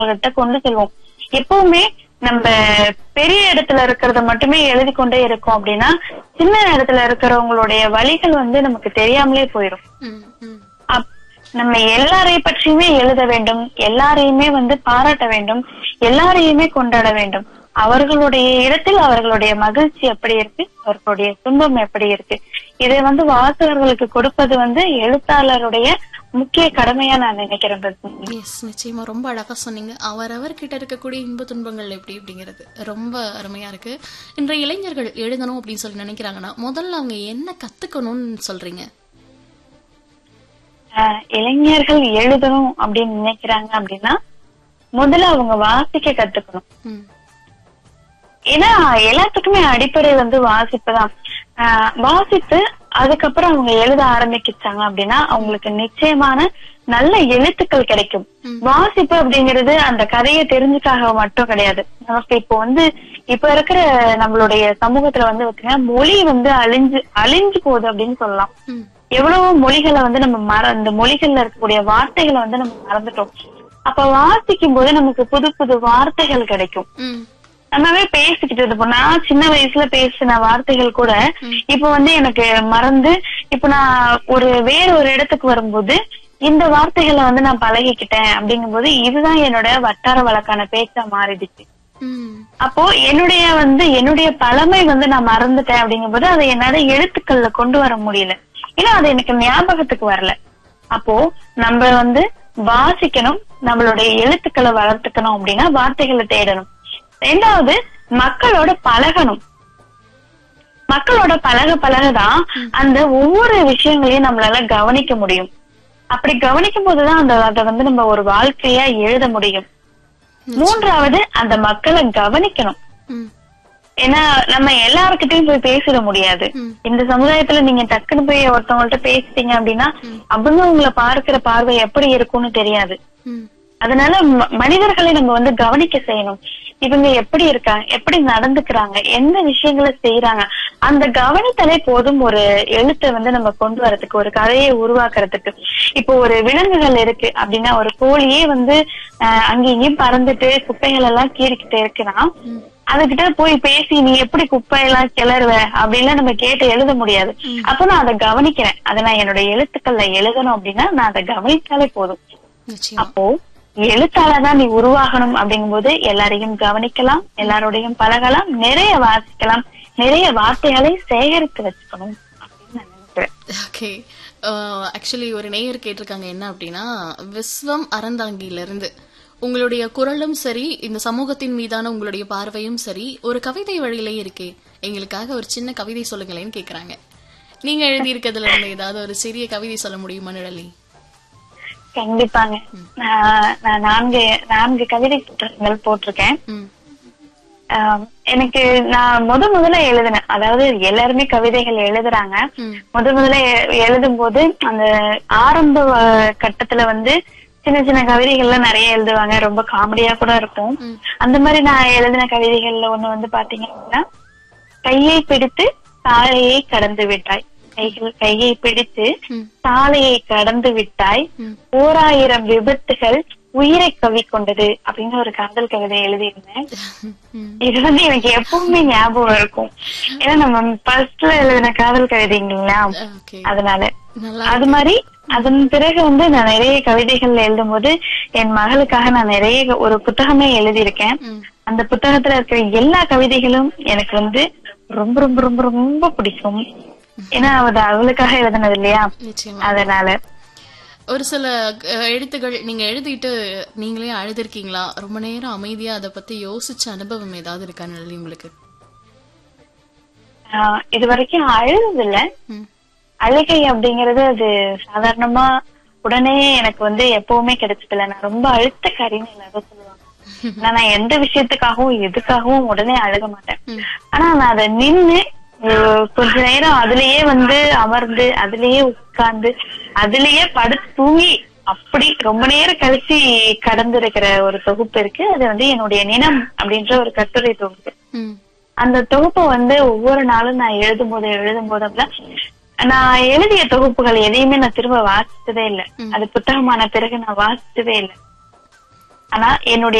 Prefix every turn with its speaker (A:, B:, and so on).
A: அவங்ககிட்ட கொண்டு செல்வோம் எப்பவுமே நம்ம பெரிய இடத்துல இருக்கிறத மட்டுமே எழுதி கொண்டே இருக்கோம் அப்படின்னா சின்ன இடத்துல இருக்கிறவங்களுடைய வழிகள் வந்து நமக்கு தெரியாமலே போயிடும்
B: ம், ம்.
A: அப்- நம்ம எல்லாரை பற்றியுமே எழுத வேண்டும் எல்லாரையுமே வந்து பாராட்ட வேண்டும் எல்லாரையுமே கொண்டாட வேண்டும் அவர்களுடைய இடத்தில் அவர்களுடைய மகிழ்ச்சி எப்படி இருக்கு அவர்களுடைய துன்பம் எப்படி இருக்கு இதை வந்து வாசகர்களுக்கு கொடுப்பது வந்து எழுத்தாளருடைய முக்கிய கடமையா நான் நினைக்கிறேன் பத்மினி.
B: எஸ் நிச்சயமா ரொம்ப அழகா சொன்னீங்க அவரவர் கிட்ட இருக்கக்கூடிய இன்ப துன்பங்கள் எப்படி அப்படிங்கிறது ரொம்ப அருமையா இருக்கு இன்றைய இளைஞர்கள் எழுதணும் அப்படின்னு சொல்லி நினைக்கிறாங்கன்னா முதல்ல அவங்க என்ன கத்துக்கணும்னு சொல்றீங்க
A: ஆஹ் இளைஞர்கள் எழுதணும் அப்படின்னு நினைக்கிறாங்க அப்படின்னா முதல்ல அவங்க வாசிக்க கத்துக்கணும்
B: ம்,
A: ஏன்னா எல்லாத்துக்குமே அடிப்படை வந்து வாசிப்பு தான் ஆஹ் வாசித்து அதுக்கப்புறம் அவங்க எழுத ஆரம்பிச்சாங்க அப்படின்னா அவங்களுக்கு நிச்சயமான நல்ல எழுத்துக்கள் கிடைக்கும்
B: ம்.
A: வாசிப்பு அப்படிங்கிறது அந்த கதையை தெரிஞ்சுக்காக மட்டும் கிடையாது நமக்கு இப்போ வந்து இப்ப இருக்கிற நம்மளுடைய சமூகத்துல வந்து பாத்தீங்கன்னா மொழி வந்து அழிஞ்சு அழிஞ்சு போகுது அப்படின்னு சொல்லலாம்
B: ம்,
A: எவ்வளவோ மொழிகளை வந்து நம்ம மற இந்த மொழிகள்ல இருக்கக்கூடிய வார்த்தைகளை வந்து நம்ம மறந்துட்டோம் அப்ப வாசிக்கும் போது நமக்கு புது புது வார்த்தைகள் கிடைக்கும்
B: ம்,
A: நம்மவே பேசிக்கிட்டு இருப்போம் நான் சின்ன வயசுல பேசின வார்த்தைகள் கூட இப்ப வந்து எனக்கு மறந்து இப்ப நான் ஒரு வேற ஒரு இடத்துக்கு வரும்போது இந்த வார்த்தைகளை வந்து நான் பழகிக்கிட்டேன் அப்படிங்கும்போது இதுதான் என்னோட வட்டார வழக்கான பேச்சா மாறிடுச்சு
B: ம்,
A: அப்போ என்னுடைய வந்து என்னுடைய பழமை வந்து நான் மறந்துட்டேன் அப்படிங்கும்போது அதை என்னால எழுத்துக்கள்ல கொண்டு வர முடியல ஏன்னா அது எனக்கு ஞாபகத்துக்கு வரல அப்போ நம்ம வந்து வாசிக்கணும் நம்மளுடைய எழுத்துக்களை வளர்த்துக்கணும் அப்படின்னா வார்த்தைகளை தேடணும் ரெண்டாவது மக்களோட பழகணும் மக்களோட பழக பழகதான் அந்த ஒவ்வொரு விஷயங்களையும் நம்மளால கவனிக்க முடியும் அப்படி கவனிக்கும் போதுதான் அந்த அதை வந்து நம்ம ஒரு வாழ்க்கையா எழுத முடியும் மூன்றாவது அந்த மக்களை கவனிக்கணும்
B: ம்,
A: ஏன்னா நம்ம எல்லாருக்கிட்டையும் போய் பேசிட முடியாது
B: ம்.
A: இந்த சமுதாயத்துல நீங்க டக்குன்னு போய் ஒருத்தவங்கள்ட்ட பேசிட்டீங்க அப்படின்னா அவங்க உங்களை பார்க்கிற பார்வை எப்படி இருக்கும்னு தெரியாது
B: ம்,
A: அதனால ம- மனிதர்களை நம்ம வந்து கவனிக்க செய்யணும் இவங்க எப்படி இருக்காங்க எப்படி நடந்துக்கிறாங்க எந்த விஷயங்களை செய்யறாங்க அந்த கவனித்தலே போதும் ஒரு எழுத்தை வந்து நம்ம கொண்டு வரதுக்கு ஒரு கதையை உருவாக்குறதுக்கு இப்போ ஒரு விலங்குகள் இருக்கு அப்படின்னா ஒரு கோழியே வந்து அஹ், அங்கேயும் இங்கேயும் பறந்துட்டு குப்பைகள் எல்லாம் கீறிக்கிட்டு இருக்குன்னா அதுகிட்ட போய் பேசி நீ எப்படி குப்பையெல்லாம் கிளறுவ அப்படின்லாம் நம்ம கேட்டு எழுத முடியாது அப்ப நான் அதை கவனிக்கிறேன் அதை நான் என்னோட எழுத்துக்கள்ல எழுதணும் அப்படின்னா நான் அதை கவனித்தாலே போதும்
B: நிச்சயமா
A: அப்போ எழுத்தாளர் தான் நீ உருவாகணும் அப்படிங்கும்போது எல்லாரையும் கவனிக்கலாம் எல்லாரோடையும் பழகலாம் நிறைய வாசிக்கலாம் நிறைய வார்த்தைகளை சேகரித்து வச்சுக்கணும் அப்படின்னு நான் நினைக்கிறேன்
B: ஓகே ஆக்சுவலி ஒரு நேயர் கேட்டிருக்காங்க என்ன அப்படின்னா விஸ்வம் அறந்தாங்கியில இருந்து உங்களுடைய குரலும் சரி இந்த சமூகத்தின் மீதான உங்களுடைய பார்வையும் சரி ஒரு கவிதை வழியிலே இருக்கே எங்களுக்காக ஒரு சின்ன கவிதை சொல்லுங்களேன்னு கேக்குறாங்க நீங்க எழுதியிருக்கிறதுல இருந்து ஏதாவது ஒரு சிறிய கவிதை சொல்ல முடியுமா நிழலி
A: கண்டிப்பாங்க நான் நான் நான்கு நான்கு கவிதை புத்தகங்கள் போட்டிருக்கேன்
B: ம்
A: ஆஹ் எனக்கு நான் முத முதல்ல எழுதினேன் அதாவது எல்லாருமே கவிதைகள் எழுதுறாங்க
B: ம்.
A: முத முதல்ல எ- எழுதும் போது அந்த ஆரம்ப வ- கட்டத்துல வந்து சின்ன சின்ன கவிதைகள்லாம் நிறைய எழுதுவாங்க ரொம்ப காமெடியா கூட இருக்கும்
B: ம்.
A: அந்த மாதிரி நான் எழுதின கவிதைகள்ல ஒண்ணு வந்து பாத்தீங்க அப்படின்னா கையை பிடித்து சாலையை கடந்து விட்டாய் கைகள் கையை பிடித்து
B: ம்.
A: சாலையை கடந்து விட்டாய்
B: ம்.
A: ஓராயிரம் விபத்துகள் உயிரை கவி கொண்டது அப்படின்னு ஒரு காதல் கவிதை எழுதியிருந்தேன்
B: ம்.
A: இது வந்து எனக்கு எப்பவுமே ஞாபகம் இருக்கும் ஏன்னா நம்ம ஃபர்ஸ்ட்ல எழுதின காதல் கவிதைங்களா
B: ஓகே
A: அதனால
B: நல்லா
A: அது மாதிரி அதன் பிறகு வந்து நான் நிறைய கவிதைகள் எழுதும்போது என் மகளுக்காக நான் நிறைய ஒரு புத்தகமே எழுதியிருக்கேன்
B: ம்.
A: அந்த புத்தகத்துல இருக்கிற எல்லா கவிதைகளும் எனக்கு வந்து ரொம்ப ரொம்ப ரொம்ப ரொம்ப பிடிக்கும் ஏன்னா அது அவளுக்காக எழுதுனது இல்லையா
B: நிச்சயமா
A: அதனால
B: ஒரு சில அஹ், எழுத்துகள் நீங்க எழுதிட்டு நீங்களே அழுதுருக்கீங்களா ரொம்ப நேரம் அமைதியா அதை பத்தி யோசிச்ச அனுபவம் ஏதாவது இருக்கா நிழலி உங்களுக்கு
A: ஆஹ் இது வரைக்கும் அழுததில்ல
B: ம்.
A: அழுகை அப்படிங்கறது அது சாதாரணமா உடனே எனக்கு வந்து எப்பவுமே கிடைச்சதில்ல நான் ரொம்ப அழுத்தக்காரின்னு எல்லாரும் சொல்லுவாங்க ஆனா நான் எந்த விஷயத்துக்காகவும் எதுக்காகவும் உடனே அழுக மாட்டேன்
B: ம்.
A: ஆனா நான் அதை நின்னு அஹ், கொஞ்ச நேரம் அதுலயே வந்து அமர்ந்து அதுலயே உட்கார்ந்து அதுலயே படுத்து தூங்கி அப்படி ரொம்ப நேரம் கழிச்சு கடந்து இருக்கிற ஒரு தொகுப்பு இருக்கு அது வந்து என்னுடைய நினம் அப்படின்ற ஒரு கட்டுரை தொகுப்பு
B: ம்.
A: அந்த தொகுப்பை வந்து ஒவ்வொரு நாளும் நான் எழுதும் போது எழுதும் போதெல்லாம் நான் எழுதிய தொகுப்புகள் எதையுமே நான் திரும்ப வாசிச்சதே இல்ல அது புத்தகமான பிறகு நான் வாசிச்சதே இல்ல ஆனா என்னுடைய